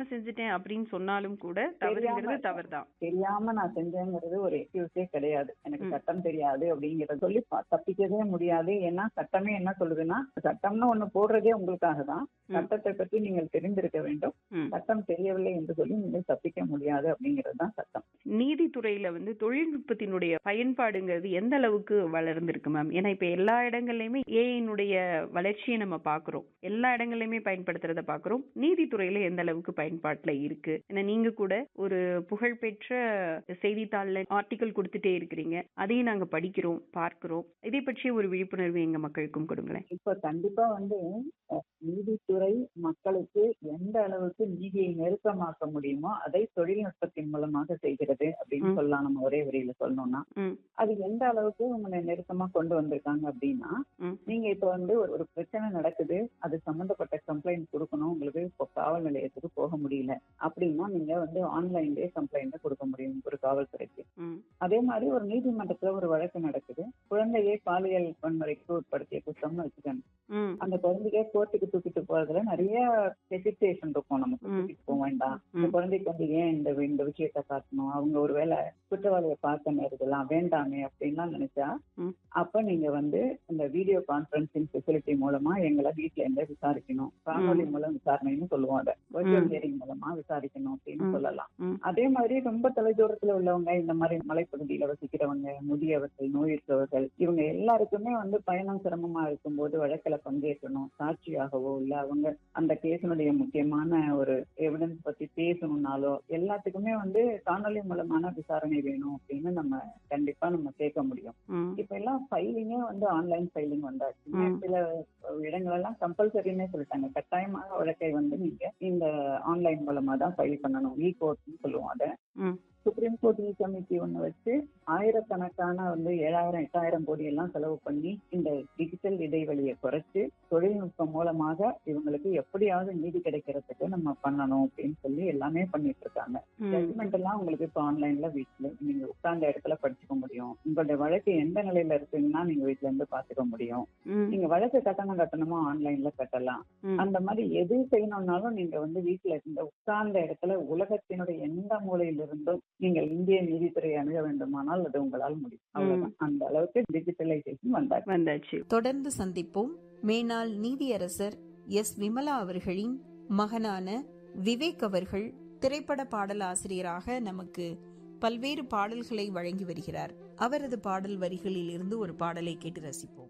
செஞ்சுட்டேன் அப்படின்னு சொன்னாலும் கூட தவறுங்கிறது தெரியாம- தவறுதான் தெரியாம நான் செஞ்சேங்கிறது ஒரு எக்ஸ்கியூஸே கிடையாது எனக்கு ம். சட்டம் தெரியாது அப்படிங்கறத சொல்லி ப- தப்பிக்கவே முடியாது ஏன்னா சட்டமே என்ன சொல்லுதுன்னா சட்டம்னு ஒண்ணு போடுறதே உங்களுக்காக தான் ம். சட்டத்தை பற்றி நீங்கள் தெரிந்திருக்க வேண்டும் ம். சட்டம் தெரியவில்லை என்று சொல்லி நீங்கள் தப்பிக்க முடியாது அப்படிங்கிறது தான் சட்டம் நீதித்துறையில வந்து தொழில்நுட்பத்தினுடைய பயன்பாடுங்கிறது எந்த அளவுக்கு வளர்ந்திருக்கு மேம் ஏன்னா இப்ப எல்லா இடங்கள்லயுமே ஏஐனுடைய வளர்ச்சியை நம்ம பாக்குறோம் எல்லா இடங்கள்லயுமே பயன்படுத்துறத பாக்குறோம் நீதித்துறையில எந்த அளவுக்கு பயன்பாட்டுல இருக்கு ஏன்னா நீங்க கூட ஒரு புகழ்பெற்ற செய்தித்தாள்ல ஆர்டிக்கல் கொடுத்துட்டே இருக்கிறீங்க அதையும் நாங்க படிக்கிறோம் பார்க்கிறோம் இதை பற்றிய ஒரு விழிப்புணர்வு எங்க மக்களுக்கும் கொடுங்களேன் இப்ப கண்டிப்பா வந்து அஹ், நீதித்துறை மக்களுக்கு எந்த அளவுக்கு நீதியை நெருக்கமாக்க முடியுமோ அதை தொழில்நுட்பத்தின் மூலமாக செய்கிறது அப்படின்னு ம். சொல்லலாம் நம்ம ஒரே வரியில சொல்லணும்னா ம் அது எந்த அளவுக்கு உங்களை நெருக்கமா கொண்டு வந்திருக்காங்க அப்படின்னா ம் நீங்க இப்ப வந்து ஒரு ஒரு பிரச்சனை நடக்குது அது சம்பந்தப்பட்ட கம்ப்ளைண்ட் கொடுக்கணும் உங்களுக்கு இப்போ காவல் நிலையத்துக்கு போக முடியல அப்படின்னா நீங்க வந்து ஆன்லைன்லயே கம்ப்ளைண்ட் கொடுக்க முடியும் ஒரு காவல்துறைக்கு ம் அதே மாதிரி ஒரு நீதிமன்றத்துல ஒரு வழக்கு நடக்குது குழந்தையை பாலியல் வன்முறைக்கு உட்படுத்திய குற்றம்னு வச்சுக்கோங்க ம் அந்த குழந்தைய கோர்ட்டுக்கு தூக்கிட்டு போறதுல நிறைய ஹெசிடேஷன் இருக்கும் நமக்கு ம். தூக்கிட்டு போக வேண்டாம் இந்த ம் குழந்தைக்கு வந்து ஏன் இந்த இந்த விஷயத்த காட்டணும் அவங்க ஒருவேளை குற்றவாளியை பார்க்க நேரதெல்லாம் வேண்டாமே அப்படின்லாம் நினைச்சா ம். அப்ப நீங்க வந்து இந்த வீடியோ கான்பரன்சிங் ஃபெசிலிட்டி மூலமா எங்களை வீட்ல இருந்தே விசாரிக்கணும் காணொலி ம். மூலம் விசாரணைன்னு சொல்லுவோம் அதை வர்ச்சுவல் ம். ஹியரிங் மூலமா விசாரிக்கணும் அப்படின்னு ம். சொல்லலாம் ம் அதே மாதிரி ரொம்ப தொலைதூரத்துல உள்ளவங்க இந்த மாதிரி மலைப்பகுதியில வசிக்கிறவங்க முதியவர்கள் நோய் இருக்கவர்கள் இவங்க எல்லாருக்குமே வந்து பயணம் சிரமமா இருக்கும்போது வழக்குல பங்கேற்கணும் சாட்சியாகவோ இல்ல அவங்க அந்த கேஸினுடைய முக்கியமான ஒரு எவிடன்ஸ் பத்தி பேசணும்னாலோ எல்லாத்துக்குமே வந்து காணொலி மூலமான விசாரணை வேணும் அப்படின்னு நம்ம கண்டிப்பா நம்ம கேட்க முடியும் ம் இப்ப எல்லாம் ஃபைலிங்கே வந்து ஆன்லைன் ஃபைலிங் வந்தாச்சு ம். சில இடங்கள் எல்லாம் கம்பல்சரின்னே சொல்லிட்டாங்க கட்டாயமாக வழக்கை வந்து நீங்க இந்த ஆன்லைன் மூலமா தான் ஃபைல் பண்ணணும் இ கோர்ட்னு சொல்லுவோம் அதை ம் சுப்ரீம் கோர்ட் இ கமிட்டி ஒண்ணு வச்சு ஆயிரக்கணக்கான வந்து ஏழாயிரம் எட்டாயிரம் கோடி எல்லாம் செலவு பண்ணி இந்த டிஜிட்டல் இடைவெளியை குறைச்சு தொழில்நுட்பம் மூலமாக இவங்களுக்கு எப்படியாவது நீதி கிடைக்கிறதுக்கு நம்ம பண்ணணும் அப்படின்னு சொல்லி எல்லாமே பண்ணிட்டு இருக்காங்க ம் ஜட்மெண்ட் எல்லாம் உங்களுக்கு இப்ப ஆன்லைன்ல வீட்ல நீங்க உட்கார்ந்த இடத்துல படிச்சுக்க முடியும் உங்களுடைய வழக்கு எந்த நிலையில இருக்குங்கன்னா நீங்க வீட்ல இருந்து பாத்துக்க முடியும் ம் நீங்க வழக்கு கட்டணம் கட்டணமா ஆன்லைன்ல கட்டலாம் ம் அந்த மாதிரி எது செய்யணும்னாலும் நீங்க வந்து வீட்ல இருந்த உட்கார்ந்த இடத்துல உலகத்தினுடைய எந்த மூலையிலிருந்தும் நீங்கள் இந்திய நீதித்துறை அணுக வேண்டுமானால் அது உங்களால் முடியும் அவ்வளவுதான் அந்த அளவுக்கு டிஜிட்டலைசேஷன் வந்தாச்சு வந்தாச்சு தொடர்ந்து சந்திப்போம் மேனாள் நீதியரசர் எஸ் விமலா அவர்களின் மகனான விவேக் அவர்கள் திரைப்பட பாடலாசிரியராக நமக்கு பல்வேறு பாடல்களை வழங்கி வருகிறார் அவரது பாடல் வரிகளில் இருந்து ஒரு பாடலை கேட்டு ரசிப்போம்